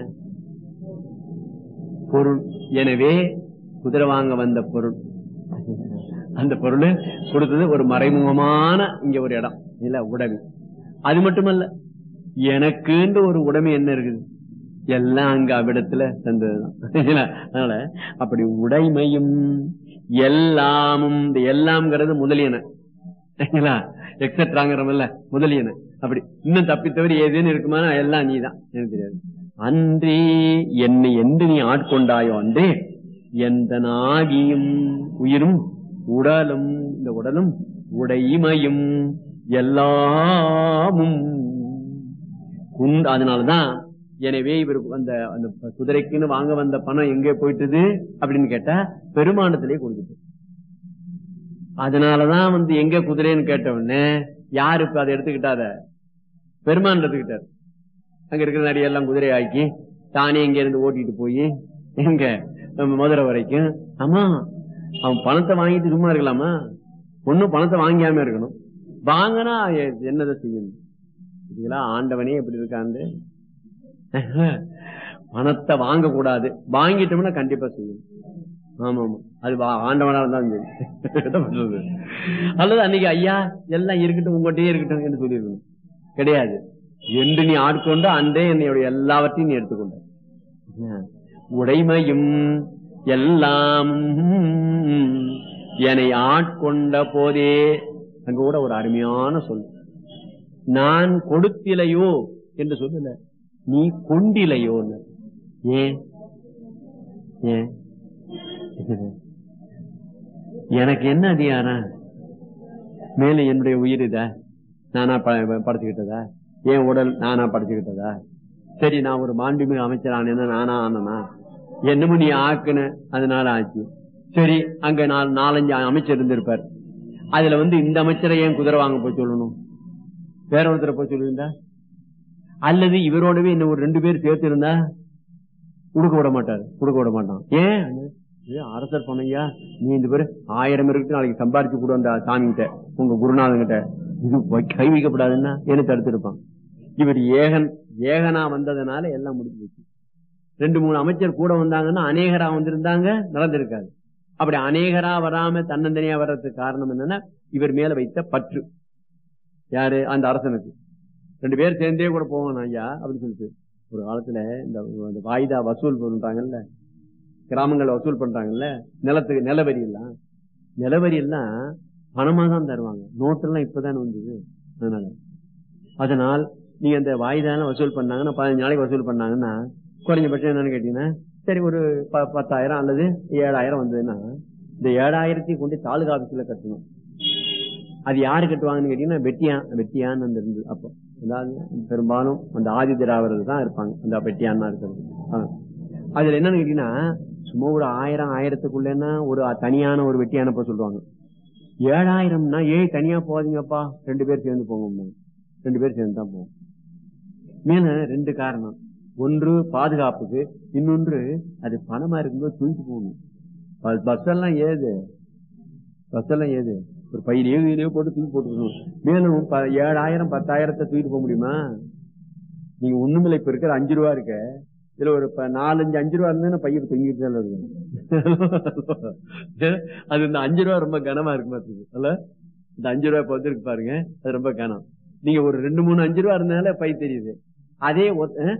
பொருள் எனவே குதிரை வாங்க வந்த பொருள் அந்த பொருள் கொடுத்தது ஒரு மறைமுகமான இங்க ஒரு இடம் இல்ல உடைமை அது மட்டுமல்ல எனக்குன்ற ஒரு உடைமை என்ன இருக்குது எல்லாம் அங்க அவ்விடத்துல தந்ததுதான் இல்ல? அதனால அப்படி உடைமையும் எல்லாமும் இந்த எல்லாம்ங்கிறது முதலியன சரிங்களா எக்ஸட்ராங்கிறமல்ல முதலியன அப்படி இன்னும் தப்பித்தவரை ஏதேனும் இருக்குமா எல்லாம் நீதான் எனக்கு தெரியாது அன்றே என்னை என்று நீ ஆட்கொண்டாயோ அன்றே எந்த நாகியும் உயிரும் உடலும் இந்த உடலும் உடைமையும் எல்லாமும் குந்த அதனாலதான் எனவே இவருக்கு அந்த அந்த குதிரைக்குன்னு வாங்க வந்த பணம் எங்கே போயிட்டுது அப்படின்னு கேட்டா பெருமானத்திலே கொடுத்துட்டு அதனாலதான் வந்து எங்க குதிரைன்னு கேட்ட உடனே யாரு இப்ப அதை எடுத்துக்கிட்டாத பெருமான் எடுத்துக்கிட்டார் அங்க இருக்கிற நிறைய எல்லாம் குதிரை ஆக்கி தானே இங்க இருந்து ஓட்டிட்டு போய் எங்க நம்ம மதுரை வரைக்கும் ஆமா அவன் பணத்தை வாங்கிட்டு சும்மா இருக்கலாமா ஒண்ணும் பணத்தை வாங்கியாம இருக்கணும் வாங்கினா எ- என்னதை செய்யணும் இதுங்களா ஆண்டவனே எப்படி இருக்காண்டு பணத்தை வாங்க கூடாது வாங்கிட்டோம்னா கண்டிப்பா செய்யணும் ஆமா ஆமா அது வா- ஆண்டவனா இருந்தாலும் சரி என்ன பண்றது அல்லது அன்னைக்கு ஐயா எல்லாம் இருக்கட்டும் உங்கள்கிட்டயே இருக்கட்டும் என்று சொல்லியிருக்கணும் கிடையாது என்று நீ ஆட்கொண்டு அன்றே என்னுடைய எல்லாவற்றையும் நீ எடுத்துக்கொண்ட உடைமையும் எல்லாம் என்னை ஆட்கொண்ட போதே அங்க கூட ஒரு அருமையான சொல் நான் கொடுத்திலையோ என்று சொல்லல நீ கொண்டிலையோ ஏன் ஏன் எனக்கு என்ன அதிகாரம் மேல என்னுடைய உயிர் இதா நானா ப- படைச்சுக்கிட்டதா என் உடல் நானா படைச்சுக்கிட்டதா சரி நான் ஒரு மாண்புமிகு அமைச்சர் ஆனேன்னா நானா ஆனனா என்னமோ நீ ஆக்குன அதனால ஆச்சு சரி அங்க நாலு நாலஞ்சு அமைச்சர் இருந்திருப்பார் அதுல வந்து இந்த அமைச்சரை ஏன் குதிரை வாங்க போய் சொல்லணும் வேற ஒருத்தரை போய் சொல்லியிருந்தா அல்லது இவரோடவே இன்னும் ஒரு ரெண்டு பேர் சேர்த்து இருந்தா கொடுக்க விட மாட்டார் கொடுக்க விட மாட்டான் ஏன் ஏ, அரசர் சொன்னையா நீ இந்த பேரு ஆயிரம் இருக்கு நாளைக்கு சம்பாரிச்சு கொடு அந்த சாமிகிட்ட உங்க குருநாதன்கிட்ட இது வை- கை வைக்கப்படாதுன்னா என்ன தடுத்திருப்பான் இவர் ஏகன் ஏகனா வந்ததுனால எல்லாம் முடிஞ்சு போச்சு ரெண்டு மூணு அமைச்சர் கூட வந்தாங்கன்னா அநேகரா வந்திருந்தாங்க நடந்திருக்காது அப்படி அநேகரா வராம தன்னந்தனியா வர்றதுக்கு காரணம் என்னன்னா இவர் மேல வைத்த பற்று யாரு அந்த அரசனுக்கு ரெண்டு பேர் சேர்ந்தே கூட போகணும் ஐயா அப்படின்னு சொல்லிட்டு ஒரு காலத்துல இந்த இந்த வாய்தா வசூல் பண்றாங்கல்ல கிராமங்கள்ல வசூல் பண்றாங்கல்ல நிலத்துக்கு நிலவரி எல்லாம் நிலவரி எல்லாம் பணமா தான் தருவாங்க நோட்டெல்லாம் இப்பதான் வந்தது அதனால அதனால் நீங்க அந்த வாய்தாலாம் வசூல் பண்ணாங்கன்னா பதினஞ்சு நாளைக்கு வசூல் பண்ணாங்கன்னா குறைஞ்சபட்சம் என்னன்னு கேட்டீங்கன்னா சரி ஒரு ப- பத்தாயிரம் அல்லது ஏழாயிரம் வந்ததுன்னா இந்த ஏழாயிரத்தையும் கொண்டு தாலுகா ஆபீஸ்ல கட்டணும் அது யாரு கட்டுவாங்கன்னு கேட்டீங்கன்னா வெட்டியான் வெட்டியான் அந்த இருந்தது அப்போ அதாவது பெரும்பாலும் அந்த ஆதி திராவிடர்கள் தான் இருப்பாங்க அந்த வெட்டியான் தான் இருக்கிறது ஆ. அதுல என்னன்னு கேட்டீங்கன்னா சும்மா ஒரு ஆயிரம் ஆயிரத்துக்குள்ளன்னா ஒரு தனியான ஒரு வெட்டியான போக சொல்லுவாங்க ஏழாயிரம்னா ஏய் தனியா போகாதீங்கப்பா ரெண்டு பேர் சேர்ந்து போங்க ரெண்டு பேர் சேர்ந்து தான் போவோம் மேல ரெண்டு காரணம் ஒன்று பாதுகாப்புக்கு இன்னொன்று அது பணமா இருக்கும்போது தூக்கிட்டு போகணும் பஸ் பஸ் எல்லாம் ஏது பஸ் எல்லாம் ஏது ஒரு பையிலேயோ இதுலயோ போட்டு தூக்கி போட்டுக்கணும் மேலும் ப- ஏழாயிரம் பத்தாயிரத்தை தூக்கிட்டு போக முடியுமா நீங்க ஒண்ணுமில்ல இப்ப இருக்கிற அஞ்சு ரூபா இருக்க இதுல ஒரு ப- நாலஞ்சு அஞ்சு ரூபா இருந்தா பையன் தொங்கிட்டு தான் இருக்கும் அது இந்த அஞ்சு ரூபா ரொம்ப கனமா இருக்கு பாத்துக்கு அல்ல இந்த அஞ்சு ரூபா இப்ப வந்துருக்கு பாருங்க அது ரொம்ப கனம் நீங்க ஒரு ரெண்டு மூணு அஞ்சு ரூபா இருந்தனால பை தெரியுது அதே ஒத்- ஆ?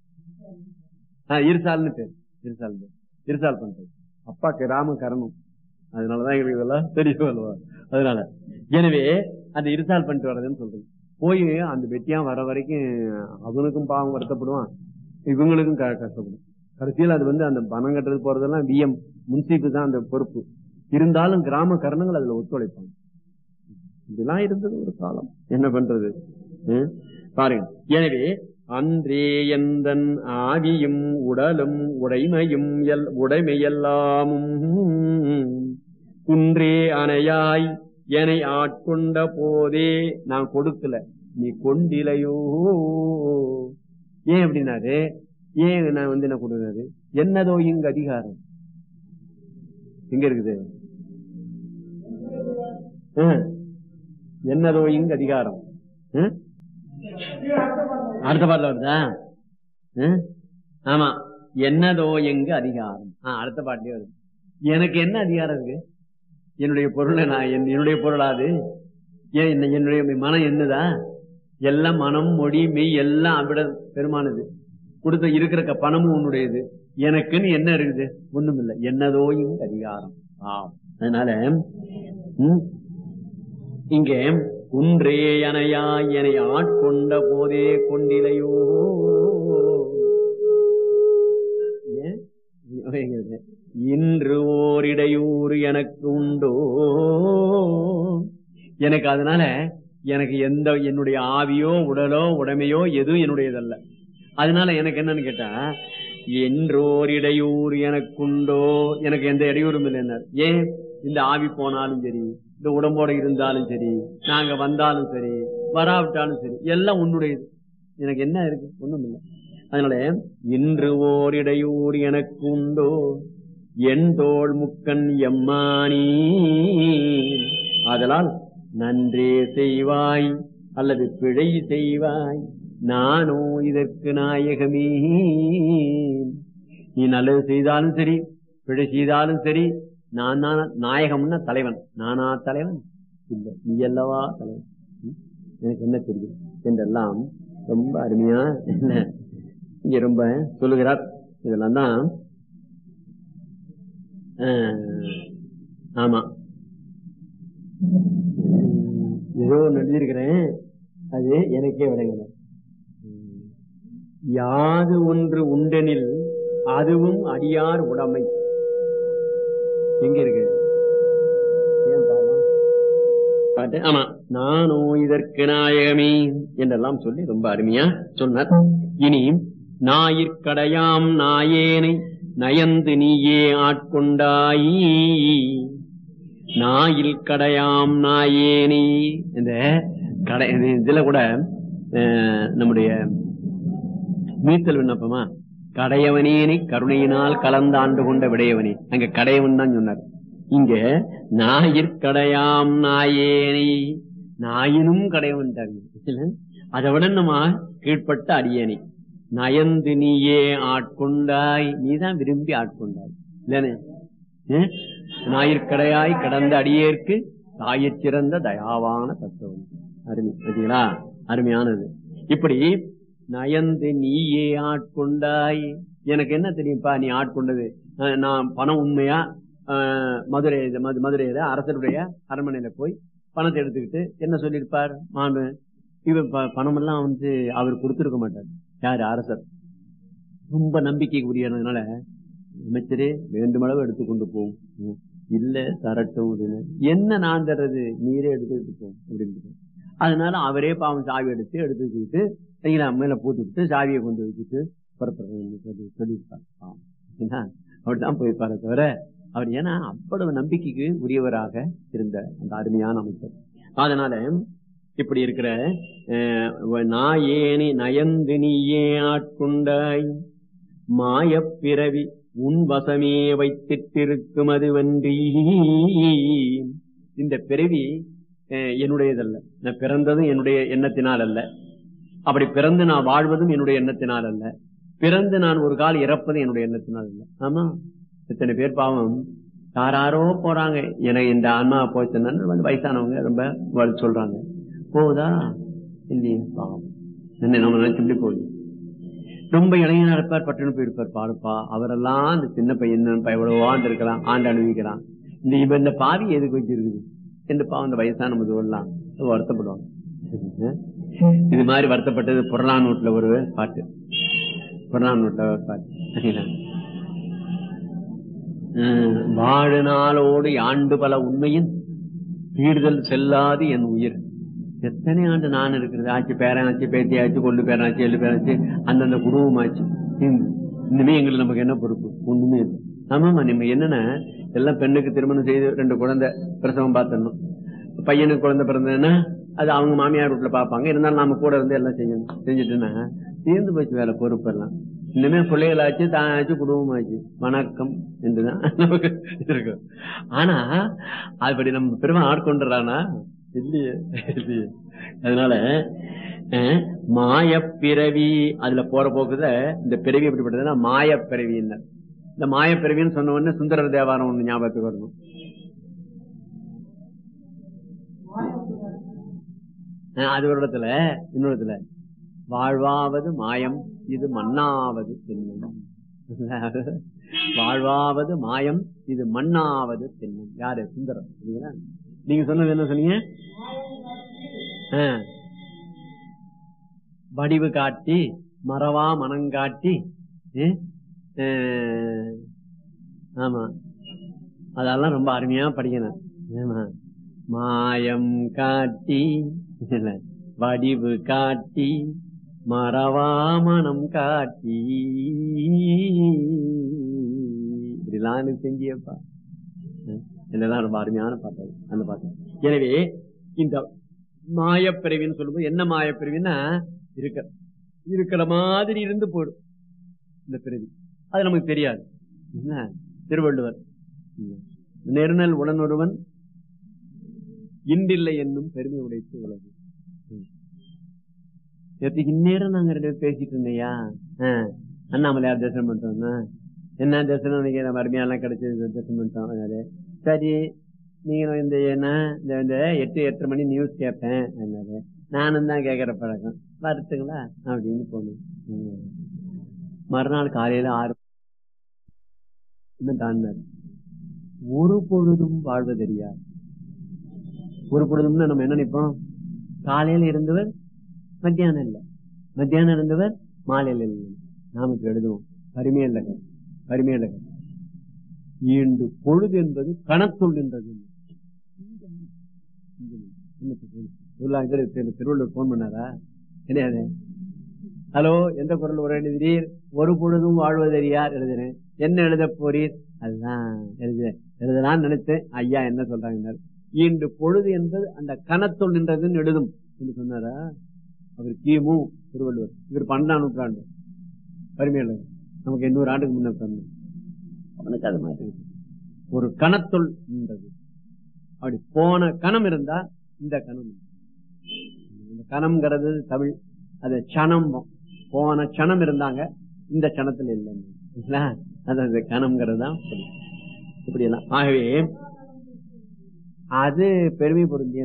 ஆ, இருசால்னு பேர் இருசால் பேர். இருசால் பண்றது அப்பா கிராம கரணும் அதனாலதான் எங்களுக்கு இதெல்லாம் தெரியும் அல்லவா அதனால எனவே அந்த இருசால் பண்ணிட்டு வர்றதுன்னு சொல்றது போய் அந்த வெட்டியா வர வரைக்கும் அவனுக்கும் பாவம் வருத்தப்படுவான் இவங்களுக்கும் க- கஷ்டப்படும் கடைசியில் அது வந்து அந்த பணம் கட்டுறது போறதெல்லாம் விஎம் முன்சீப்பு தான் அந்த பொறுப்பு இருந்தாலும் கிராம கரணங்கள் அதுல ஒத்துழைப்பாங்க இதெல்லாம் இருந்தது ஒரு காலம் என்ன பண்றது ம்? பாருங்க எனவே அன்றே எந்தன் ஆவியும் உடலும் உடைமையும் எல்- உடைமையெல்லாமும் குன்றே அணையாய் என்னை ஆட்கொண்ட போதே நான் கொடுக்கல நீ கொண்டிலையோ ஏன் அப்படின்னாரு ஏன் நான் வந்து என்ன கொடுனாரு என்னதோ இங்க அதிகாரம் எங்க இருக்குது ஆ. என்னதோ இங்க அதிகாரம் ஆ? அடுத்த பாட்டுல வருதா ஆ? ஆமா என்னதோ எங்க அதிகாரம் ஆ, அடுத்த பாட்டிலே வருது எனக்கு என்ன அதிகாரம் இருக்கு என்னுடைய பொருளை நான் என்- என்னுடைய பொருளாது ஏன் என்ன- என்னுடைய மனம் என்னதா எல்லாம் மனம் மொழி மெய் எல்லாம் அவிட பெருமானது கொடுத்த இருக்கிற க- பணமும் உன்னுடையது எனக்குன்னு என்ன இருக்குது ஒண்ணும் இல்லை என்னதோ இங்க அதிகாரம் ஆம் அதனால ம், இங்கே குன்றே அணையா என்னை ஆட்கொண்ட போதே கொண்டிலையோ ஏன்? எங்க இன்று ஓர் இடையூறு எனக்கு உண்டோ எனக்கு அதனால எனக்கு எந்த என்னுடைய ஆவியோ உடலோ உடைமையோ எதுவும் என்னுடையதல்ல அதனால எனக்கு என்னன்னு கேட்டா என்றோர் இடையூறு எனக்குண்டோ எனக்கு எந்த இடையூறும் இல்லை ஏன் இந்த ஆவி போனாலும் சரி இந்த உடம்போட இருந்தாலும் சரி நாங்க வந்தாலும் சரி வராவிட்டாலும் சரி எல்லாம் உன்னுடையது எனக்கு என்ன இருக்கு ஒண்ணும் இல்லை அதனால இன்று ஓர் இடையூறு எனக்கு உண்டோ என் தோள் முக்கன் எம்மானி ஆதலால் நன்றே செய்வாய் அல்லது பிழை செய்வாய் நானோ இதற்கு நாயகமே நீ நல்லது செய்தாலும் சரி பிழை செய்தாலும் சரி நான் தான் நாயகம்னா தலைவன் நானா தலைவன் இல்லை நீ அல்லவா தலைவன் ம்? எனக்கு என்ன தெரியும் என்றெல்லாம் ரொம்ப அருமையா என்ன இங்க ரொம்ப சொல்லுகிறார் இதெல்லாம் தான் ஆஹ், ஆமா உம், ஏதோ ஒண்ணு எழுதியிருக்கிறேன் அது எனக்கே விளங்கல உம், யாது ஒன்று உண்டெனில் அதுவும் அடியார் உடைமை எங்க இருக்கு பாட்டு ஆமா நானோ இதற்கு நாயகமே என்றெல்லாம் சொல்லி ரொம்ப அருமையா சொன்னார் இனி ஞாயிற்கடையாம் நாயேனை நயந்து நீயே ஆட்கொண்டாயி நாயில் கடையாம் நாயேனி இந்த கடை இது- இதுல கூட அஹ், நம்முடைய மீத்தல் விண்ணப்பமா கடையவனேனி கருணையினால் கலந்தாண்டு கொண்ட விடையவனே அங்க கடையவன் தான் சொன்னார் இங்க நாயிற்கடையாம் நாயேனி நாயினும் கடையவன் அதை விட நம்ம கீழ்ப்பட்ட அடியேனி நயந்து நீயே ஆட்கொண்டாய் நீதான் விரும்பி ஆட்கொண்டாய் இல்லனே ஏன்? ஞாயிற்கடையாய் கடந்த அடியேற்கு தாயச் சிறந்த தயாவான தத்துவம் அருமை பார்த்தீங்களா அருமையானது இப்படி நயந்து நீயே ஆட்கொண்டாய் எனக்கு என்ன தெரியும்பா நீ ஆட்கொண்டது அஹ் நான் பணம் உண்மையா அஹ் மதுரை மது- மதுரையில அரசருடைய அரண்மனையில போய் பணத்தை எடுத்துக்கிட்டு என்ன சொல்லியிருப்பார் மாண்பு இவ ப- பணமெல்லாம் வந்து அவர் கொடுத்திருக்க மாட்டார் யாரு அரசர் ரொம்ப நம்பிக்கைக்கு உரியதுனால அமைச்சரே வேண்டுமளவு எடுத்துக்கொண்டு போகும் ம். இல்ல தரட்டும் அப்படின்னு என்ன நான் தர்றது நீரே எடுத்துக்கிட்டு போகும் அப்படின்னு அதனால அவரே பாவம் சாவி எடுத்து எடுத்துக்கிட்டு சரிங்களா மேல போட்டுக்கிட்டு சாவியை கொண்டு வச்சுட்டு புறப்படுறேன்னு சொல்லி சொல்லியிருப்பார் பாவம். ஏன்னா, அப்படிதான் போயிருப்பாரு தவிர அவர் ஏன்னா அவ்வளவு நம்பிக்கைக்கு உரியவராக இருந்த அந்த அருமையான அமைச்சர் அதனால இப்படி இருக்கிற அஹ், நாயேனி நயந்து நீயே ஆட்கொண்டாய் மாயப் பிறவி உன் வசமே வைத்திட்டிருக்கும் அதுவன்றி இந்த பிறவி அஹ், என்னுடையதல்ல நான் பிறந்ததும் என்னுடைய எண்ணத்தினால் அல்ல அப்படி பிறந்து நான் வாழ்வதும் என்னுடைய எண்ணத்தினால் அல்ல பிறந்து நான் ஒரு கால் இறப்பதும் என்னுடைய எண்ணத்தினால் அல்ல ஆமா இத்தனை பேர் பாவம் யாராரோ போறாங்க எனக்கு இந்த ஆன்மா போச்சுன்னா வந்து வயசானவங்க ரொம்ப வலி சொல்றாங்க போகுதா இல்லையே பாவம் என்ன நம்ம நினைச்சு இப்படி போகுது ரொம்ப இளைஞனா இருப்பார் பட்டுன்னு போயிருப்பார் பாருப்பா அவரெல்லாம் அந்த சின்ன பையன் எவ்வளவோ ஆண்டு இருக்கலாம் ஆண்டு அனுபவிக்கலாம் இந்த இவ இந்த பாவி எதுக்கு வச்சிருக்குது என்று பாவம் இந்த வயசான முதுவெல்லாம் வருத்தப்படுவாங்க இது மாதிரி வருத்தப்பட்டது புறநானூட்டுல ஒரு பாட்டு புறநானூட்டுல ஒரு பாட்டு சரிங்களா? உம், வாழு நாளோடு ஆண்டு பல உண்மையின் தீடுதல் செல்லாது என் உயிர் எத்தனை ஆண்டு நான் இருக்கிறது ஆச்சு பேரனாச்சு பேத்தியாச்சு கொண்டு பேரனாச்சு எள்ளு பேரனாச்சு அந்தந்த குடும்பமாச்சு இந்த- இனிமே எங்களுக்கு நமக்கு என்ன பொறுப்பு ஒண்ணுமே இல்லை ஆமாமா நம்ம என்னன்னா எல்லாம் பெண்ணுக்கு திருமணம் செய்து ரெண்டு குழந்தை பிரசவம் பார்த்துடணும் பையனுக்கு குழந்தை பிறந்ததுன்னா அது அவங்க மாமியார் வீட்டுல பார்ப்பாங்க இருந்தாலும் நாம கூட இருந்து எல்லாம் செய்யணும் செஞ்சுட்டுன்னா தீர்ந்து போச்சு வேலை பொறுப்பு எல்லாம் இனிமே பிள்ளைகளாச்சு தானாச்சு குடும்பமாச்சு வணக்கம் என்றுதான் நமக்கு இருக்கும் ஆனா அப்படி நம்ம பெருமை ஆட்கொண்டுறானா இல்லையே இல்லையே அதனால அஹ், மாயப்பிறவி அதுல போற போக்குத இந்த பிறவி எப்படிப்பட்டதுன்னா மாயப்பிறவி இந்த மாயப்பிறவின்னு சொன்ன உடனே சுந்தரர் தேவாரம் ஒண்ணு ஞாபகத்துக்கு வரணும் அஹ், அது ஒரு இடத்துல இன்னொரு இடத்துல வாழ்வாவது மாயம் இது மண்ணாவது தென்னம் வாழ்வாவது மாயம் இது மண்ணாவது தென்னம் யாரு சுந்தரம் சரிங்களா? நீங்க சொன்னது என்ன சொன்னீங்க ஆ. வடிவு காட்டி மறவா மனங்காட்டி ஏ? ஆ. ஆமா அதெல்லாம் ரொம்ப அருமையா படிக்கணும் ஆமா. மாயம் காட்டி இல்ல, வடிவு காட்டி மறவா மனம் காட்டி இப்படிலாம் எனக்கு செஞ்சியப்பா இதெல்லாம் ரொம்ப அருமையான பாட்டு அது, அந்த பாட்டு எனவே இந்த மாயப்பிறவின்னு சொல்லும்போது என்ன மாயப்பிறவின்னா இருக்க இருக்கிற மாதிரி இருந்து போயிடும் இந்த பிறவி அது நமக்கு தெரியாது என்ன திருவள்ளுவர் நெருநல் உடனொருவன் இன்றில்லை என்னும் பெருமை உடைத்து உலகு ம். நேத்துக்கு இந்நேரம் நாங்க ரெண்டு பேரும் பேசிட்டு இருந்தையா அண்ணாமலையார் தரிசனம் பண்ணிட்டோம்னா என்ன தரிசனம் இன்னைக்கு நம்ம அருமையெல்லாம் கிடைச்சது தரிசனம் பண்ணிட்டோம் அதனால சரி நீங்க இந்த என்ன இந்த இந்த எட்டு எட்டரை மணி நியூஸ் கேட்பேன் அதனால நானும் தான் கேட்கிற பழக்கம் வரட்டுங்களா அப்படின்னு போனேன் ம். மறுநாள் காலையில ஆறு இன்னும் தாண்டினார் ஒரு பொழுதும் வாழ்வதறியார் ஒரு பொழுதும்னா நம்ம என்ன நினைப்போம் காலையில இருந்தவர் மத்தியானம் இல்ல மத்தியானம் இருந்தவர் மாலையில இல்லை நாமக்கு எழுதுவோம் பரிமையில பரிமையில ஈண்டு பொழுது என்பது கணத்துள் நின்றது திருவள்ளுவர் போன் பண்ணாரா கிடையாது ஹலோ எந்த குரல் உரை எழுதுறீர் ஒரு பொழுதும் வாழ்வதறியார் எழுதுனேன் என்ன எழுத போறீர் அதுதான் எழுத எழுதலாம்னு நினைச்சேன் ஐயா என்ன சொல்றாங்க இன்று பொழுது என்பது அந்த கணத்துள் நின்றதுன்னு எழுதும் என்று சொன்னாரா அவர் கிமு திருவள்ளுவர் இவர் பன்னெண்டாம் நூற்றாண்டு வறுமையில் நமக்கு எண்ணூறு ஆண்டுக்கு முன்ன சொன்னோம் அவனுக்கு அது மாதிரி ஒரு கணத்துள் நின்றது அப்படி போன கணம் இருந்தா இந்த கணம் இந்த கணம்ங்கிறது தமிழ் அது சனம் போன சனம் இருந்தாங்க இந்த சனத்துல இல்லைங்களா அது அந்த கணம்ங்கிறது தான் இப்படி எல்லாம் ஆகவே அது பெருமை பொருந்திய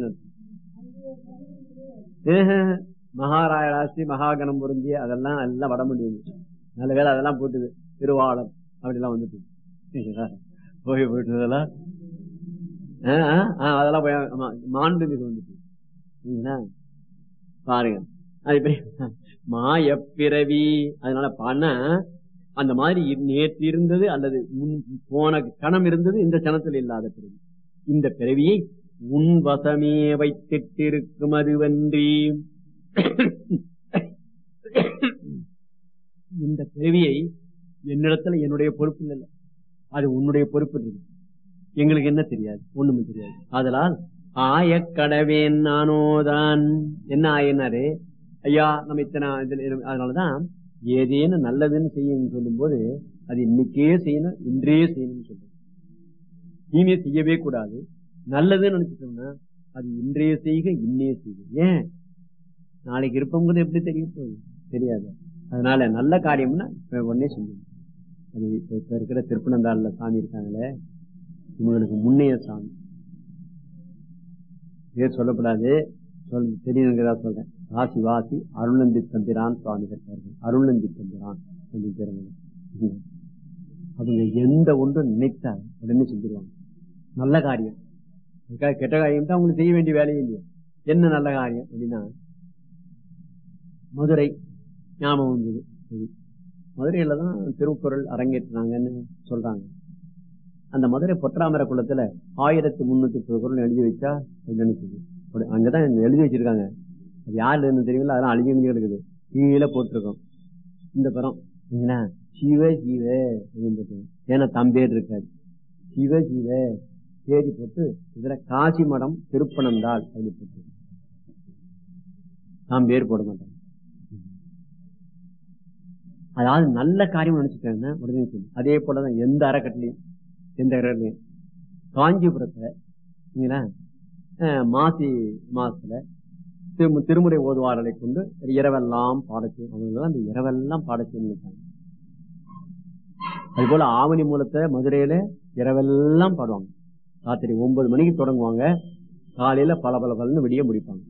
மகாராயராசி மகாகணம் பொருந்திய அதெல்லாம் எல்லாம் வட முடியும் நல்ல வேலை அதெல்லாம் போட்டுது திருவாளம் அப்படிலாம் வந்துட்டு போய் போயிட்டதெல்லாம் அதெல்லாம் போய் மாண்டு இது வந்துட்டு பாருங்க அது மாயப்பிறவி அதனால பண்ண அந்த மாதிரி நேற்று இருந்தது அல்லது போன கணம் இருந்தது இந்த கணத்தில் இல்லாத பிறவி இந்த பிறவியை உன் வசமே வைத்திட்டிருக்கும் அதுவன்றி இந்த பிறவியை என்னிடத்துல என்னுடைய பொறுப்பு இல்லை அது உன்னுடைய பொறுப்பு இருக்கு எங்களுக்கு என்ன தெரியாது ஒண்ணுமே தெரியாது அதனால் ஆய கடவேன் நானோதான் என்ன ஆயினாரு ஐயா நம்ம இத்தனை அதனாலதான் ஏதேனும் நல்லதுன்னு செய்யணும்னு சொல்லும் போது அது இன்னைக்கே செய்யணும் இன்றே செய்யணும்னு சொல்லுவோம் இனிமே செய்யவே கூடாது நல்லதுன்னு நினைச்சிட்டோம்னா அது இன்றைய செய்க இன்னே செய்க ஏன் நாளைக்கு இருப்பவங்க எப்படி தெரியும் போகுது தெரியாது அதனால நல்ல காரியம்னா உடனே செஞ்சு அது இப்ப இருக்கிற திருப்பனந்தாள்ல சாமி இருக்காங்களே இவங்களுக்கு முன்னைய சாமி பேர் சொல்லப்படாது சொல் தெரியுங்கிறதா சொல்றேன் வாசி வாசி அருள்நந்தி தந்திரான் சுவாமி கட்டார்கள் அருள்நந்தி தந்திரான் சொல்லி அவங்க எந்த ஒன்று நினைத்தா உடனே செஞ்சிருவாங்க நல்ல காரியம் அதுக்காக கெட்ட காரியம் தான் அவங்களுக்கு செய்ய வேண்டிய வேலையே இல்லையா என்ன நல்ல காரியம் அப்படின்னா மதுரை ஞாபகம் வந்தது மதுரையில தான் திருக்குறள் அரங்கேற்றினாங்கன்னு சொல்றாங்க அந்த மதுரை பொற்றாமர குளத்துல ஆயிரத்தி முன்னூத்தி முப்பது குரல் எழுதி வச்சா நினைச்சது அங்கதான் எழுதி வச்சிருக்காங்க அது யாரு தெரியல அதெல்லாம் அழிஞ்சு அழிஞ்சு இருக்குது கீழே போட்டிருக்கோம் இந்த படம் சிவ சிவ ஏன்னா தம்பேர் இருக்காது சிவ சிவ தேடி போட்டு இதுல காசி மடம் திருப்பனந்தாள் அப்படி போட்டு நாம் பேர் போட மாட்டோம் அதாவது நல்ல காரியம் நினைச்சுட்டேன்னா உடனே சொல்லும் அதே போலதான் எந்த அறக்கட்டளையும் எந்த அறக்கட்டளையும் காஞ்சிபுரத்துல மாசி மாசத்துல திருமுறை ஓதுவாரலை கொண்டு இரவெல்லாம் பாடச்சு அவங்க அந்த இரவெல்லாம் பாடச்சு அது போல ஆவணி மூலத்தை மதுரையில இரவெல்லாம் பாடுவாங்க ராத்திரி ஒன்பது மணிக்கு தொடங்குவாங்க காலையில பல பல பலன்னு விடிய முடிப்பாங்க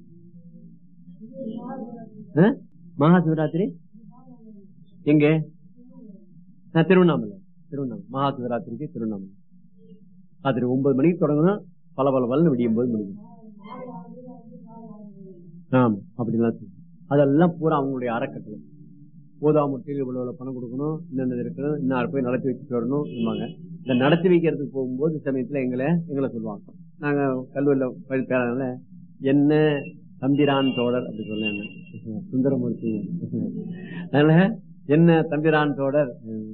மகா சிவராத்திரி எங்க திருவண்ணாமலை திருவண்ணாமலை மகா சிவராத்திரிக்கு திருவண்ணாமலை ராத்திரி ஒன்பது மணிக்கு தொடங்கணும் பல பல பலன்னு விடியும் போது முடியும் ஆமா அப்படிலாம் அதெல்லாம் பூரா அவங்களுடைய அறக்கட்டளை போதாமுட்டில் இவ்வளவு பணம் கொடுக்கணும் இன்னென்ன இருக்கணும் இன்னும் போய் நடத்தி வச்சுட்டு வரணும் இந்த நடத்தி வைக்கிறதுக்கு போகும்போது சமயத்துல எங்களை எங்களை சொல்லுவாங்க நாங்க கல்லூரியில பேரனால என்ன தம்பிரான் தோழர் அப்படி சொல்ல என்ன சுந்தரமூர்த்தி அதனால என்ன தம்பிரான் தோழர்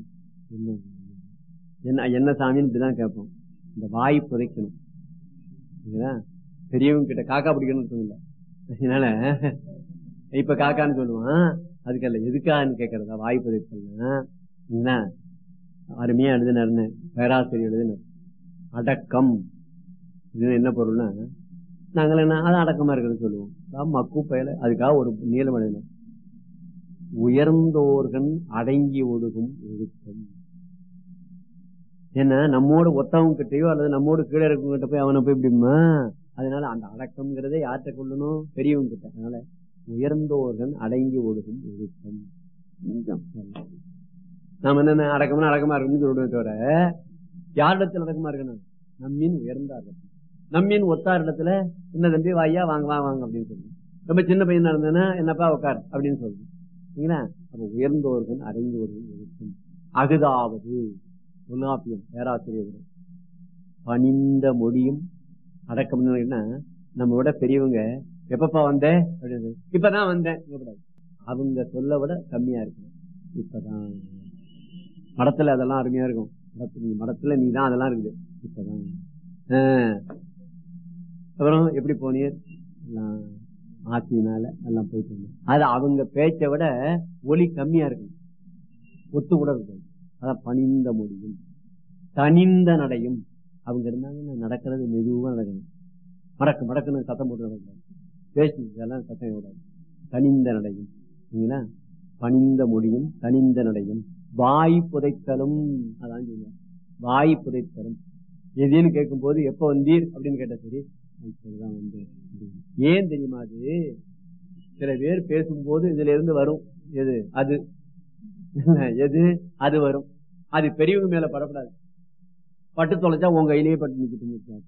என்ன என்ன சாமின்னு இப்படிதான் கேட்போம் இந்த வாய் புதைக்கணும் பெரியவங்க கிட்ட காக்கா பிடிக்கணும்னு இல்லை அதனால இப்ப காக்கான்னு சொல்லுவான் அதுக்கல்ல எதுக்கான்னு கேக்குறதா வாய் புதைக்கல்னா அருமையா எழுதினாருன்னு பேராசிரியர் எழுதினார் அடக்கம் இது என்ன பொருள்னா நாங்கள் என்ன அது அடக்கமா இருக்கிறது சொல்லுவோம் மக்கு பயல அதுக்காக ஒரு நீளம் எழுதின உயர்ந்தோர்கள் அடங்கி ஒழுகும் ஒழுக்கம் ஏன்னா நம்மோட ஒத்தவங்க கிட்டயோ அல்லது நம்மோட கீழே இருக்கவங்க கிட்ட போய் அவனை போய் இப்படிமா அதனால அந்த அடக்கம்ங்கிறதே யார்கிட்ட கொள்ளணும் பெரியவங்க கிட்ட அதனால உயர்ந்தோர்கள் அடங்கி ஒழுகும் ஒழுக்கம் நாம என்ன அடக்கம்னா அடக்கமா இருக்கணும்னு சொல்லுவோம் தவிர யாரிடத்தில் அடக்கமா இருக்கணும் நம்மின் உயர்ந்தார் நம்மின் ஒத்தார் இடத்துல என்ன தம்பி வாயா வாங்க வா வாங்க அப்படின்னு சொல்லுவோம் ரொம்ப சின்ன பையனா இருந்ததுன்னா என்னப்பா உட்கார் அப்படின்னு சொல்லுவோம் சரிங்களா அப்ப உயர்ந்தோர்கள் அடங்கியோர்கள் ஒழுக்கம் அகுதாவது தொல்காப்பியம் பேராசிரியர் பணிந்த மொழியும் அடக்கம் என்ன நம்ம விட பெரியவங்க எப்பப்பா வந்த அப்படின்னு இப்பதான் வந்தேன் கூடாது அவங்க சொல்ல விட கம்மியா இருக்கு இப்பதான் மடத்துல அதெல்லாம் அருமையா இருக்கும் மடத்துல மடத்துல நீ தான் அதெல்லாம் இருக்குது இப்பதான் ஆஹ். அப்புறம் எப்படி போனீர் எல்லாம் ஆட்சியினால எல்லாம் போயிட்டு வந்தோம். அது அவங்க பேச்சை விட ஒலி கம்மியா இருக்கும் ஒத்து கூட இருக்கும் அதான் பணிந்த மொழியும் தனிந்த நடையும் அவங்க இருந்தாங்கன்னா நடக்கிறது மெதுவா நடக்கணும் மடக்கு மடக்குன்னு சத்தம் போட்டு நடக்கணும் பேசி இதெல்லாம் சத்தம் விடாது தனிந்த நடையும் சரிங்களா பணிந்த மொழியும் தனிந்த நடையும் வாய் புதைத்தலும் அதான் சொல்லுவேன் வாய் புதைத்தலும் எதுன்னு கேட்கும் போது எப்ப வந்தீர் அப்படின்னு கேட்டா சரி இப்பதான் வந்தேன் அப்படின்னு. ஏன் தெரியுமா அது சில பேர் பேசும்போது இதுல இருந்து வரும் எது அது எது அது வரும் அது பெரியவங்க மேல படப்படாது பட்டு தொலைச்சா உங்க கையிலேயே பட்டு நிக்கிட்டு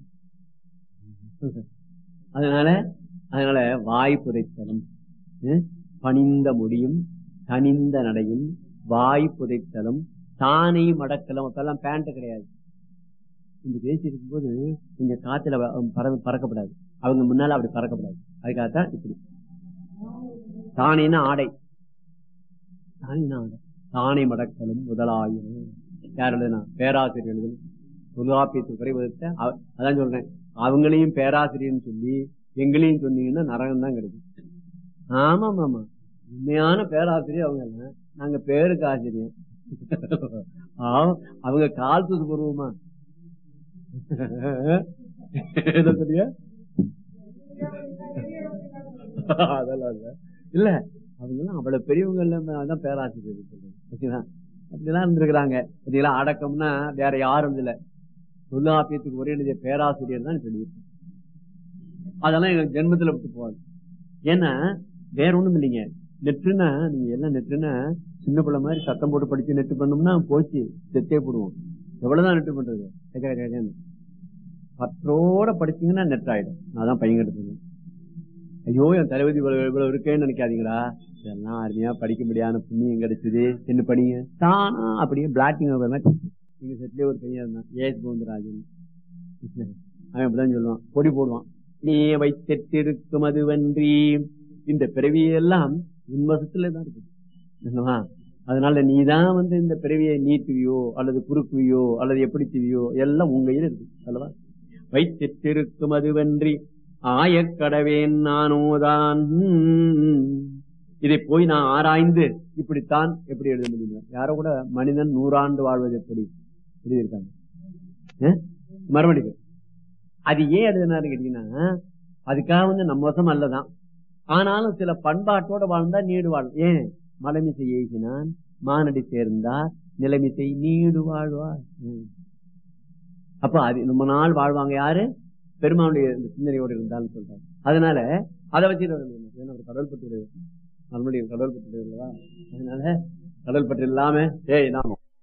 அதனால அதனால வாய் புதைத்தலும் ம், பணிந்த முடியும் தனிந்த நடையும் வாய் புதைத்தலும் தானை மடக்கலும் அப்பெல்லாம் பேண்ட் கிடையாது இந்த பேசி இருக்கும்போது இந்த காத்துல வ- பறந்து பறக்கப்படாது அவங்க முன்னால அப்படி பறக்கப்படாது அதுக்காகத்தான் இப்படி தானேன்னா ஆடை தானேன்னா ஆடை தானை மடக்கலும் முதலாயினும் யார் எழுதுனா பேராசிரியர் எழுதுன தொல்காப்பியத்தை குறைவதற்கு அவ- அதான் சொல்றேன் அவங்களையும் பேராசிரியர்னு சொல்லி எங்களையும் சொன்னீங்கன்னா நரகம் தான் கிடைக்கும் ஆமா ஆமா உண்மையான பேராசிரியர் அவங்க எல்லாம் நாங்க பேருக்கு ஆசிரியர் ஆம், அவங்க கால் தூசு பூர்வமா என்ன சொல்றியா அதெல்லாம் இல்ல இல்ல அவங்க எல்லாம் அவ்வளவு பெரியவங்க எல்லாம் அதான் பேராசிரியர் சொல்றேன். ஓகேவா? அப்படிலாம் இருந்திருக்கிறாங்க பாத்தீங்களா அடக்கம்னா வேற யாரும் இல்ல தொல்லாப்பியத்துக்கு ஒரே எழுதிய பேராசிரியர் தான் இப்ப எழுதியிருக்காங்க. அதெல்லாம் எங்க ஜென்மத்துல விட்டு போகாது ஏன்னா வேற ஒண்ணும் இல்லைங்க நெற்றுனா நீங்க எல்லாம் நெற்றுனா சின்ன பிள்ளை மாதிரி சத்தம் போட்டு படிச்சு நெட்டு பண்ணோம்னா போச்சு செத்தே போடுவோம் எவ்வளவுதான் நெட்டு பண்றது கஜ கஜ கஜன்னு. பற்றோட படிச்சீங்கன்னா நெட் ஆயிடும் நான் தான் பையன் எடுத்துங்க ஐயோ என் தலைவதி இவ்வளவு இவ்வளவு இருக்கேன்னு நினைக்காதீங்களா இதெல்லாம் அருமையா படிக்க முடியாத புண்ணியம் கிடைச்சது என்ன படிங்க தானா அப்படியே பிளாட்டிங் நீங்க செட்லயே ஒரு பையன் இருந்தான் ஏஎஸ் கோவிந்தராஜன் அவன் அப்படிதான் சொல்லுவான் பொடி போடுவான் நீ வைத்திருக்கும் அதுவன்றி இந்த பிறவியெல்லாம் உன்வசத்துல தான் இருக்கு என்னவா அதனால நீ தான் வந்து இந்த பிறவியை நீட்டுவியோ அல்லது குறுக்குவியோ அல்லது எப்படி செய்வியோ எல்லாம் உங்க கையில இருக்கு அல்லவா வைத்திருக்கும் அதுவன்றி ஆயக்கடவேன் நானோதான் இதை போய் நான் ஆராய்ந்து இப்படித்தான் எப்படி எழுத முடியும் யாரோ கூட மனிதன் நூறாண்டு வாழ்வது எப்படி எழுதியிருக்காங்க அஹ்? மறுபடியும் அது ஏன் எழுதினாரு கேட்டீங்கன்னா அதுக்காக வந்து நம்ம வசம் அல்லதான் ஆனாலும் சில பண்பாட்டோட வாழ்ந்தா நீடு வாழும் ஏன் மலைமிசை ஏகினான் மானடி சேர்ந்தார் நிலைமிசை நீடு வாழ்வார் ம். அப்ப அது ரொம்ப நாள் வாழ்வாங்க யாரு பெருமானுடைய இந்த சிந்தனையோடு இருந்தாலும் சொல்றாங்க அதனால அதை வச்சு அவர் கடல் பட்டு மறுபடியும் கடல் பட்டு அதனால கடல் பட்டு இல்லாம ஏய் நாம